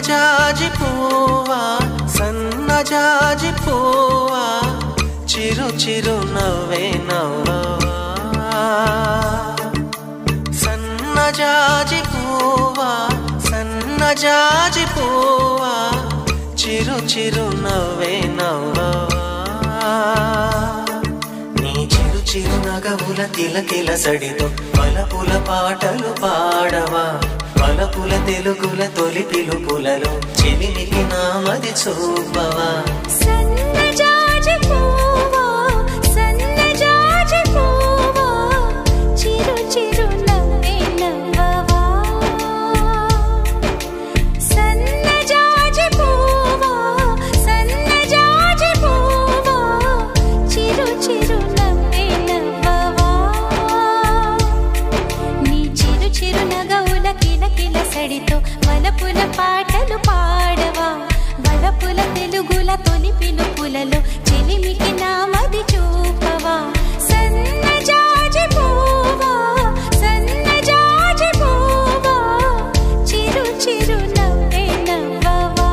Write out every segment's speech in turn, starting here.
సన్నజాజి పువ్వా సన్నజాజి పువ్వా చిరు చిరు నవ్వే నవ్వవా సన్నజాజి పువ్వా సన్నజాజి పువ్వా చిరు చిరు నవ్వే నవ్వవా నీ చిరు చిరు నగవుల తిలకిల సడితో పలపుల పాటలు పాడవా పలపుల తెలుగుల తొలి పిలుపులలో చెలిమికి నామది చూపవా సన్నజాజి పువ్వా సన్నజాజి పువ్వా చిరు చిరు నవ్వే నవ్వవా సన్నజాజి పువ్వా సన్నజాజి పువ్వా చిరు చిరు నవ్వే నవ్వవా నీ చిరు చిరు నగవుల కిలకిల సడితో వలపుల పాటలు పాడవా వలపుల తెలుగుల తొలి పిలుపులలో చెలిమికి నామది చూపవా సన్నజాజి పువ్వా సన్నజాజి పువ్వా చిరు చిరు నవ్వే నవ్వవా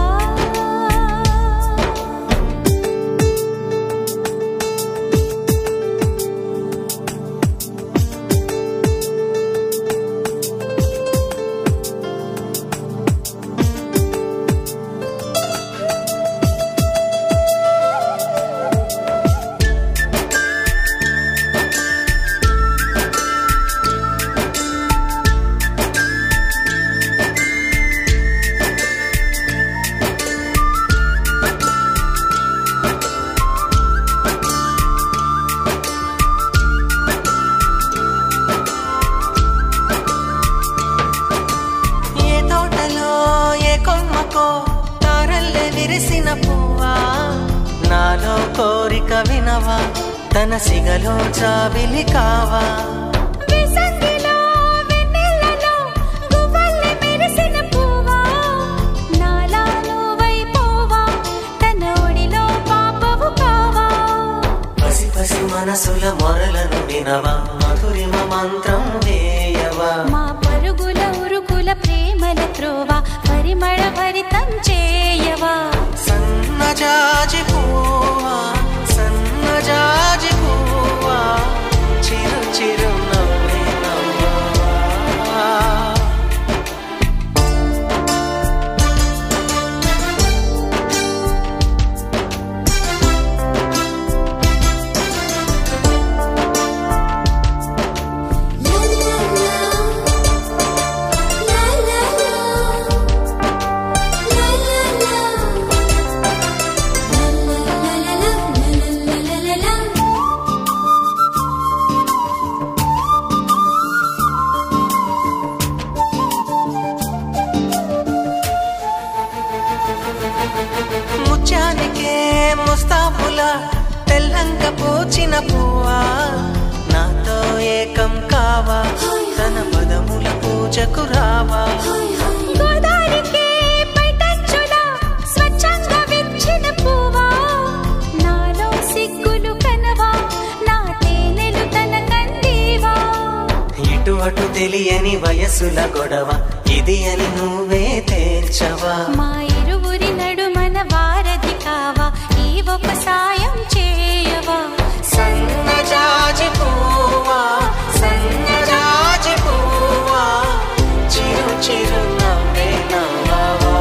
ఏ తోటలో ఏ కొమ్మకో తారల్లే విరిసిన పువ్వా నాలో కోరిక వినవా తన సిగలో జాబిలి కావా విసంగిలో వెన్నెలలో గువ్వల్లె మెరిసిన పువ్వా నాలా నువ్వైపోవా తన ఒడిలో పాపవు కావా పసి పసి మనసుల మొరలను వినవా మధురిమ మంత్రం వేయవా మా పరుగుల ఉరుకుల ప్రేమల త్రోవ పరిమళ భరితం చేయవా సన్నజాజి పువ్వా సన్నజాజి పువ్వా చిరు చిరు నవ్వే నవ్వవా ముత్యానికే ముస్తాబుల తెల్లంక పూచిన పువ్వా నాతో ఏకం కావా తన పదముల పూజకు రావా గోదారికే పైటంచుల స్వచ్ఛంగా విచ్చిన పువ్వా నాలో సిగ్గులు కనవా నా తేనెలు తన కందీవా ఇటు అటు తెలియని వయసుల గొడవ ఇది అని నువ్వే తేల్చవా మా ఇరువురి నడుమన వారధి కావా ఈ ఒక సాయం చేయవా సన్నజాజి పువ్వా సన్నజాజి పువ్వా చిరు చిరు నవ్వే నవ్వవా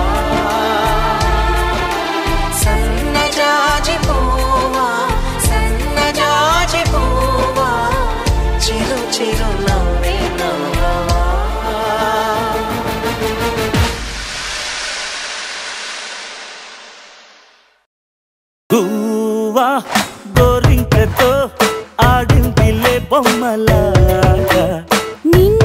సన్నజాజి పువ్వా సన్నజాజి పువ్వా చిరు చిరు నవ్వే నవ్వవా గువ్వా గోరింకతో ఆడిందిలే బొమ్మలాగా నిన్ను